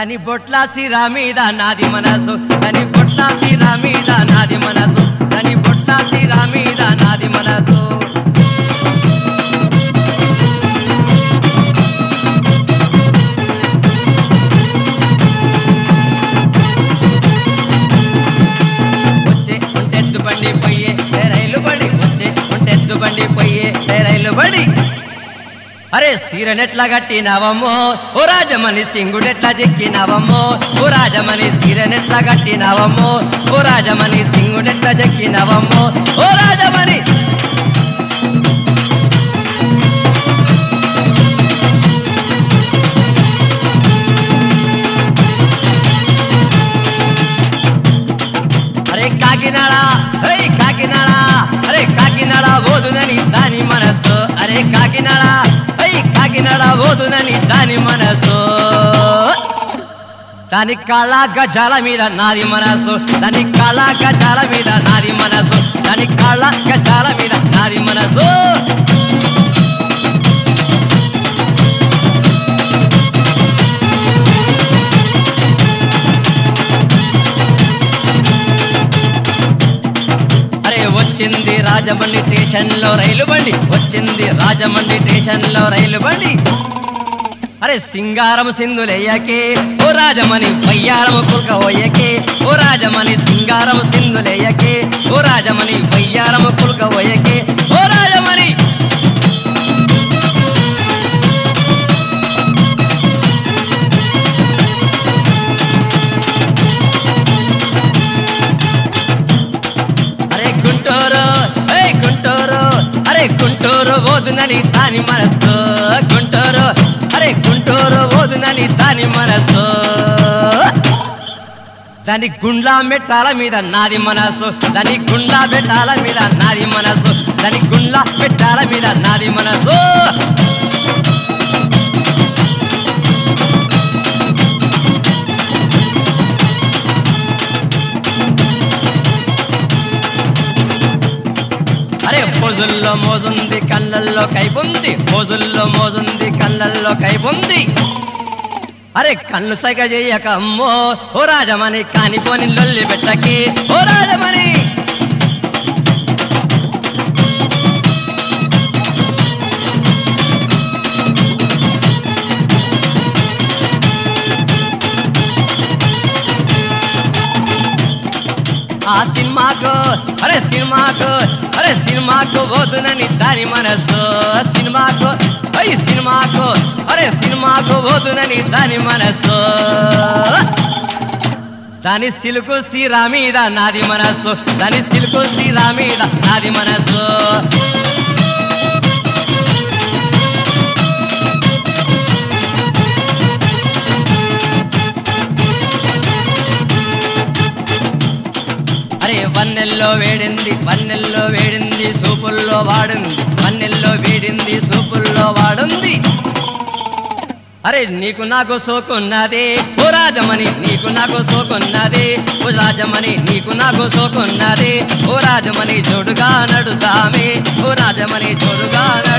దాని బొట్ల సిరా మీద నాది మనసు దాని బొట్ల సిరా మీద నాది మనసు దాని బొట్ల సిరా మీద నాది మనసు వచ్చే ఉంటెత్తు బండి పోయే ఏ రైలు బడి వచ్చే ఉంటెత్తు బండి పోయే ఏ రైలు బడి అరే సీరనెట్లా కట్టినావమ్మో ఓ రాజమణి సింగుడెట్లా చెక్కినావమ్మో ఓ రాజమణి సీరనెట్లా కట్టినావమ్మో ఓ రాజమణి సింగుడెట్లా చెక్కినావమ్మో ఓ రాజమణి అరే కాకినాడ అరే కాకినాడ అరే కాకినాడ ఓదునని దాని మనసు అరే కాకినాడ అయ్యి కాకినాడ ఓదునని దాని మనసు దాని కళ గజాల మీద నాది మనసు దాని కళ గజాల మీద నాది మనసు దాని కళ గజాల మీద నాది మనసు అరే వచ్చింది రాజమండ్రి స్టేషన్ లో రైలు బండి వచ్చింది రాజమండ్రి స్టేషన్ లో రైలు బండి అరే సింగారం సింధులేయకే ఓ రాజమణి వయ్యారము కుల్క ఓయకే ఓ రాజమణి సింగారం సింధులేయకే ఓ రాజమణి వయ్యారము కుల్క ఓయకే ఓ రాజమణి అరే గుంటూరు ఏ గుంటూరు అరే గుంటూరు ఓదునని దాని మనసు గుంటూరు అరే గుంటూరు ఓదునని దాని మనసు దాని గుండ్లా మెట్టాల మీద నాది మనసు దాని గుండ్లా మెట్టాల మీద నాది మనసు దాని గుండ్లా మెట్టాల మీద నాది మనసు అరే మోజుల్లో మోజుంది కళ్ళల్లో కైపుంది మోజుల్లో మోజుంది కళ్ళల్లో కైపుంది అరే కళ్ళు సగ చెయ్యక అమ్మో ఓ రాజమణి కానిపోని లొల్లి పెట్టకి ఓ రాజమణి ఆ సినిమాకు అరే సినిమాకు అరే సినిమాకు పోతునని దాని మనసు సినిమాకు అయ్యి సినిమాకు అరే సినిమాకు పోతునని దాని మనసు దాని సిలుకు సిరా మీద నాది మనసు దాని సిలుకు సిరా మీద నాది మనసు అరే వన్నెల్లో వేడింది వన్నెల్లో వేడింది సూపుల్లో వాడింది వన్నెల్లో వేడింది సూపుల్లో వాడుంది అరే నీకు నాకు సోకున్నది ఓ రాజమణి నీకు నాకు సోకున్నది ఓ రాజమణి నీకు నాకు సోకున్నది ఓ రాజమణి జోడుగా నడుతామే ఓ రాజమణి జోడుగా నడు